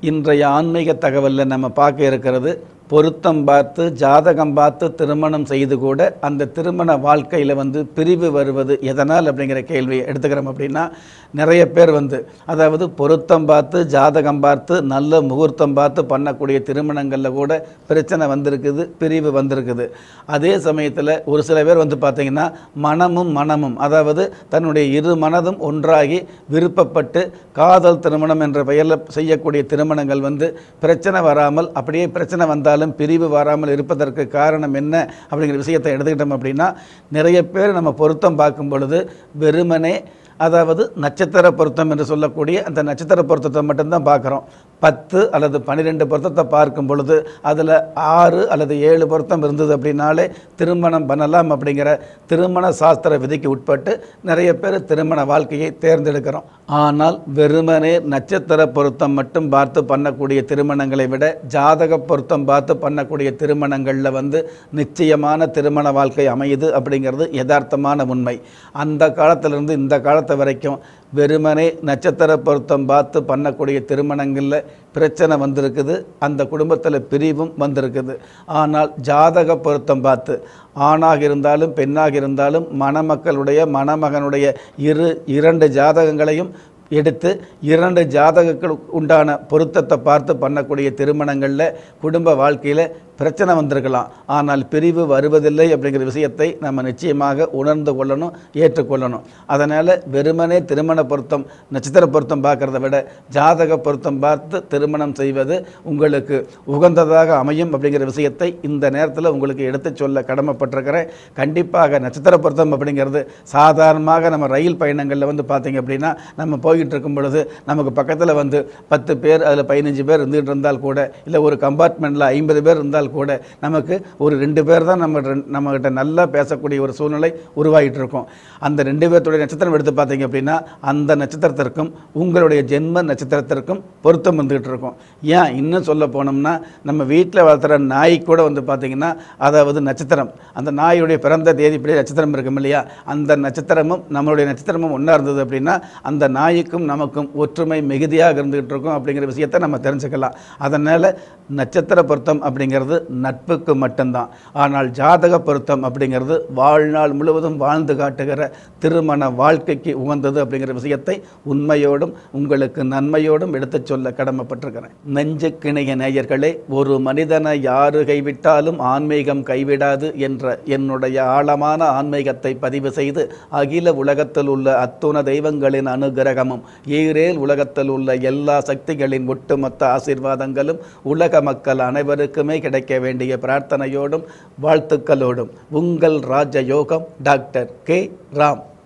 இன்றைய ஆன்மீக தகவலில் நம்ம பார்க்க இருக்கிறது பொருத்தம் பார்த்து ஜாதகம் பார்த்து திருமணம் செய்து கூட அந்த திருமண வாழ்க்கையில் வந்து பிரிவு வருவது எதனால் அப்படிங்கிற கேள்வியை எடுத்துக்கிறோம் அப்படின்னா நிறைய பேர் வந்து அதாவது பொருத்தம் பார்த்து ஜாதகம் பார்த்து நல்ல முகூர்த்தம் பார்த்து பண்ணக்கூடிய திருமணங்களில் கூட பிரச்சனை வந்திருக்குது பிரிவு வந்திருக்குது அதே சமயத்தில் ஒரு சில பேர் வந்து பார்த்திங்கன்னா மனமும் மனமும் அதாவது தன்னுடைய இரு மனதும் ஒன்றாகி விருப்பப்பட்டு காதல் திருமணம் என்ற பெயரில் செய்யக்கூடிய திருமணங்கள் வந்து பிரச்சனை வராமல் அப்படியே பிரச்சனை வந்தாலும் பிரிவு வராமல் இருப்பதற்கு காரணம் என்ன அப்படிங்கிற விஷயத்தை எடுத்துக்கிட்டோம் அப்படின்னா நிறைய பேர் நம்ம பொருத்தம் பார்க்கும் பொழுது வெறுமனே அதாவது நட்சத்திர பொருத்தம் என்று சொல்லக்கூடிய அந்த நட்சத்திர பொருத்தத்தை மட்டும்தான் பார்க்குறோம் பத்து அல்லது பன்னிரெண்டு பொருத்தத்தை பார்க்கும் பொழுது அதில் ஆறு அல்லது ஏழு பொருத்தம் இருந்தது அப்படின்னாலே திருமணம் பண்ணலாம் அப்படிங்கிற திருமண சாஸ்திர விதிக்கு உட்பட்டு நிறைய பேர் திருமண வாழ்க்கையை தேர்ந்தெடுக்கிறோம் ஆனால் வெறுமனே நட்சத்திர பொருத்தம் மட்டும் பார்த்து பண்ணக்கூடிய திருமணங்களை விட ஜாதக பொருத்தம் பார்த்து பண்ணக்கூடிய திருமணங்களில் வந்து நிச்சயமான திருமண வாழ்க்கை அமையுது அப்படிங்கிறது யதார்த்தமான உண்மை அந்த காலத்திலிருந்து இந்த காலத்து வரைக்கும் வெறுமனே நட்சத்திர பொருத்தம் பார்த்து பண்ணக்கூடிய திருமணங்களில் பிரச்சனை வந்திருக்குது அந்த குடும்பத்தில் பிரிவும் வந்திருக்குது ஆனால் ஜாதக பொருத்தம் பார்த்து ஆணாக இருந்தாலும் பெண்ணாக இருந்தாலும் மணமக்களுடைய மணமகனுடைய இரு இரண்டு ஜாதகங்களையும் எடுத்து இரண்டு ஜாதகங்களுக்கு உண்டான பொருத்தத்தை பார்த்து பண்ணக்கூடிய திருமணங்களில் குடும்ப வாழ்க்கையில் பிரச்சனை வந்திருக்கலாம் ஆனால் பிரிவு வருவதில்லை அப்படிங்கிற விஷயத்தை நம்ம நிச்சயமாக உணர்ந்து கொள்ளணும் ஏற்றுக்கொள்ளணும் அதனால் வெறுமனே திருமண பொருத்தம் நட்சத்திர பொருத்தம் பார்க்குறத விட ஜாதக பொருத்தம் பார்த்து திருமணம் செய்வது உங்களுக்கு உகந்ததாக அமையும் அப்படிங்கிற விஷயத்தை இந்த நேரத்தில் உங்களுக்கு எடுத்துச் சொல்ல கடமைப்பட்டிருக்கிறேன் கண்டிப்பாக நட்சத்திர பொருத்தம் அப்படிங்கிறது சாதாரணமாக நம்ம ரயில் பயணங்களில் வந்து பார்த்தீங்க அப்படின்னா நம்ம போய்கிட்டு இருக்கும் பொழுது நமக்கு பக்கத்தில் வந்து பத்து பேர் அதில் பதினஞ்சு பேர் இருந்துகிட்டு இருந்தால் கூட இல்லை ஒரு கம்பார்ட்மெண்ட்டில் ஐம்பது பேர் இருந்தால் கூட நமக்கு ஒரு ரெண்டு பேர் தான் நம்ம ரெண்- நம்மகிட்ட நல்லா பேசக்கூடிய ஒரு சூழ்நிலை உருவாகிட்டு இருக்கும் அந்த ரெண்டு பேர்த்துடைய நட்சத்திரம் எடுத்து பார்த்தீங்க அப்படின்னா அந்த நட்சத்திரத்திற்கும் உங்களுடைய ஜென்ம நட்சத்திரத்திற்கும் பொருத்தம் வந்துகிட்டு இருக்கும் ஏன் இன்னும் சொல்ல போனோம்னா நம்ம வீட்டில் வளர்த்துற நாய் கூட வந்து பார்த்தீங்கன்னா அதாவது நட்சத்திரம் அந்த நாயுடைய பிறந்த தேதிப்படி நட்சத்திரம் இருக்கும் இல்லையா அந்த நட்சத்திரமும் நம்மளுடைய நட்சத்திரமும் ஒன்றா இருந்தது அப்படின்னா அந்த நாய்க்கும் நமக்கும் ஒற்றுமை மிகுதியாக இருந்துகிட்டு இருக்கும் அப்படிங்கிற விஷயத்தை நம்ம தெரிஞ்சுக்கலாம் அதனால் நட்சத்திர பொருத்தம் அப்படிங்கிறது நட்புக்கு மட்டும்தான் ஆனால் ஜாதக பொருத்தம் அப்படிங்கிறது வாழ்நாள் முழுவதும் வாழ்ந்து காட்டுகிற திருமண வாழ்க்கைக்கு உகந்தது அப்படிங்கிற விஷயத்தை உண்மையோடும் உங்களுக்கு நன்மையோடும் எடுத்துச் சொல்ல கடமைப்பட்டிருக்கிறேன் நெஞ்சுக்கிணைய நேயர்களே ஒரு மனிதனை யாரு கைவிட்டாலும் ஆன்மீகம் கைவிடாது என்ற என்னுடைய ஆழமான ஆன்மீகத்தை பதிவு செய்து அகில உலகத்தில் உள்ள அத்துண தெய்வங்களின் அனுகிரகமும் ஈரேல் உலகத்தில் உள்ள எல்லா சக்திகளின் ஒட்டுமொத்த ஆசீர்வாதங்களும் உலக மக்கள் அனைவருக்குமே கிடைக்க வேண்டிய பிரார்த்தனையோடும் வாழ்த்துக்களோடும் உங்கள் ராஜயோகம் டாக்டர் கே ராம்